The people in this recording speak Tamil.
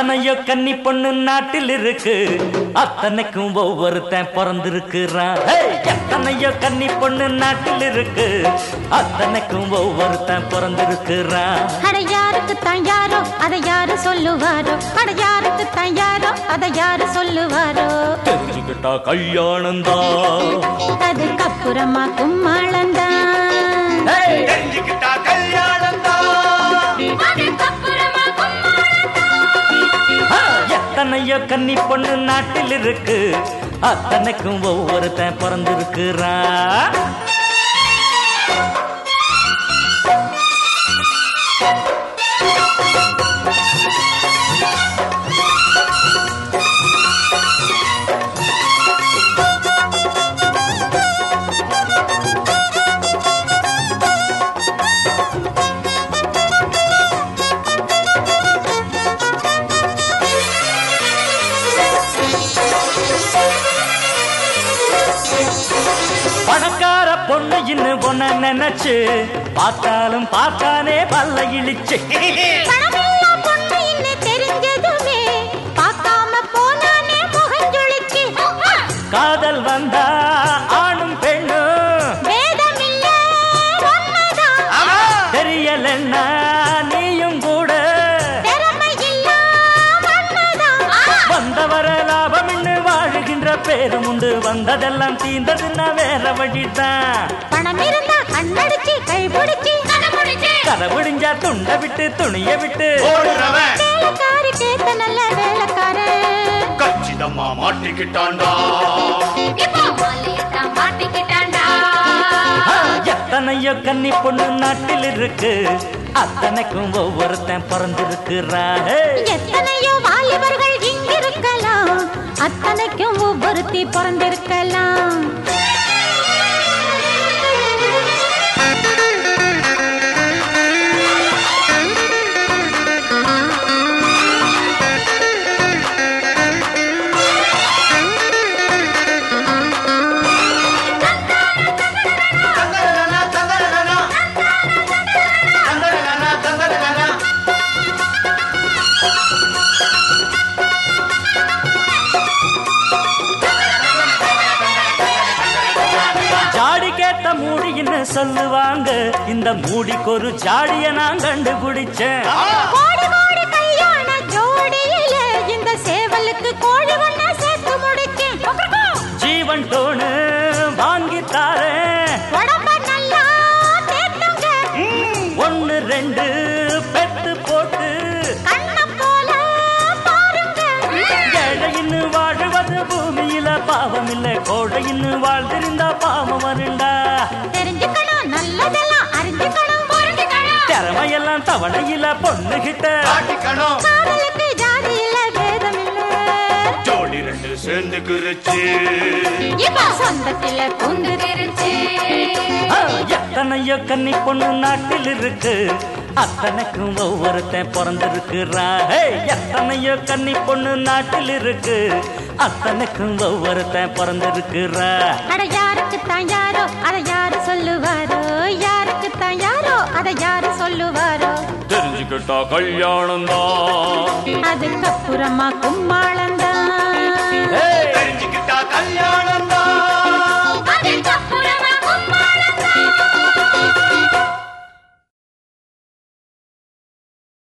எத்தனையோ கன்னி பொண்ணு நாட்டில் இருக்கு அத்தனைக்கும் ஒவ்வொருத்தன் பிறந்திருக்கிறான் ஹேய்! எத்தனையோ கன்னி பொண்ணு நாட்டில் இருக்கு அத்தனைக்கும் ஒவ்வொருத்தன் பிறந்திருக்கிறான் அட யாருக்கு தான் யாரோ அதை யாரு சொல்லுவாரோ அட யாருக்கு தான் யாரோ அதை யாரு சொல்லுவாரோ தெரிஞ்சுக்கிட்டா கல்யாணம்தான் அதுக்கப்புறமா கும்மாளந்தான் தெரிஞ்சுக்கிட்டா கல்யாணம் தான் ஆ, எத்தனையோ கன்னி பொண்ணு நாட்டில் இருக்கு அத்தனைக்கும் ஒவ்வொருத்தன் பிறந்திருக்கிறான் பணக்கார பொண்ணு இன்னும் பொண்ண நினைச்சு பார்த்தாலும் பார்த்தானே பல்ல இழிச்சு பணமில்லா பொண்ணு இன்னும் தெரிஞ்சதுமே பார்க்காம போனானே முகஞ்சொழிச்சு காதல் வந்தா ஆணும் பெண்ணும் வேதமில்ல உண்மைதான் தெரியலன்னா நீயும் கூட திறமையில்ல உண்மைதான் வந்தவர லாபம்னு வாழுகின்ற பேரும் உண்டு வந்ததெல்லாம் தீந்ததுன்னா வேற வழிதான் பணம் இருந்தா கண்ணடிச்சு கை பிடிச்சு கதை விடிஞ்சா துண்ட விட்டு துணிய விட்டு ஓடுறவன் வேலைக்காரி கேட்ட நல்ல வேலைக்காரன் கச்சிதமா மாட்டிக்கிட்டான்டா ஆ, எத்தனையோ கன்னி பொண்ணு நாட்டில் இருக்கு அத்தனைக்கும் ஒவ்வொருத்தன் பிறந்திருக்கிறா ஹேய்! எத்தனையோ வாலிபர்கள் இங்கிருக்கலாம் அத்தனைக்கும் ஒவ்வொருத்தி பிறந்திருக்கலாம் தங்கரனா தங்கரனா தங்கரனா தங்கரனா ஜாடி கேட்ட மூடின்னு சொல்லுவாங்க இந்த மூடிக்கு ஒரு ஜாடிய நான் கண்டுபிடிச்சேன் கோடி கோடி கல்யாண ஜோடியில இந்த சேவலுக்கு கோழி ஒண்ணா சேர்த்து முடிச்சேன் ஜீவன் டோனு வாங்கி தாரேன் உடம்ப நல்லா தேத்துங்க ஒன்னு ரெண்டு பெத்து போட்டு கண்ண போல பாருங்க ஏழையின்னு வாழுவது பூமியில பாவம் இல்ல கோழையின்னு வாழ்ந்திருந்தா பாவம் வருண்டா தெரிஞ்சுக்கணும் நல்லதெல்லாம் அறிஞ்சுக்கணும் புரிஞ்சுக்கணும் திறமையெல்லாம் தவணையில பொண்ணுகிட்ட காட்டிக்கணும் காதலுக்கு ஜாதி இல்ல வேதம் இல்ல ஜோடி ரெண்டு சேர்ந்துக்குருச்சு இப்ப சொந்தத்தில குந்து தெரிச்சு ஆ, எத்தனையோ கன்னி பொண்ணு நாட்டில் இருக்கு அத்தனைக்கும் ஒவ்வொருத்தன் பிறந்திருக்கிறா ஹேய், எத்தனையோ கன்னி பொண்ணு நாட்டில் இருக்கு அத்தனைக்கும் ஒவ்வொருத்தன் பிறந்திருக்கிறா அட யாருக்கு தான் யாரோ அதை யாரு சொல்லுவாரோ யாருக்கு தான் யாரோ அதை யாரு சொல்லுவாரோ தெரிஞ்சுக்கிட்டா கல்யாணம் தான் அதுக்கப்புறமா கும்மாளம்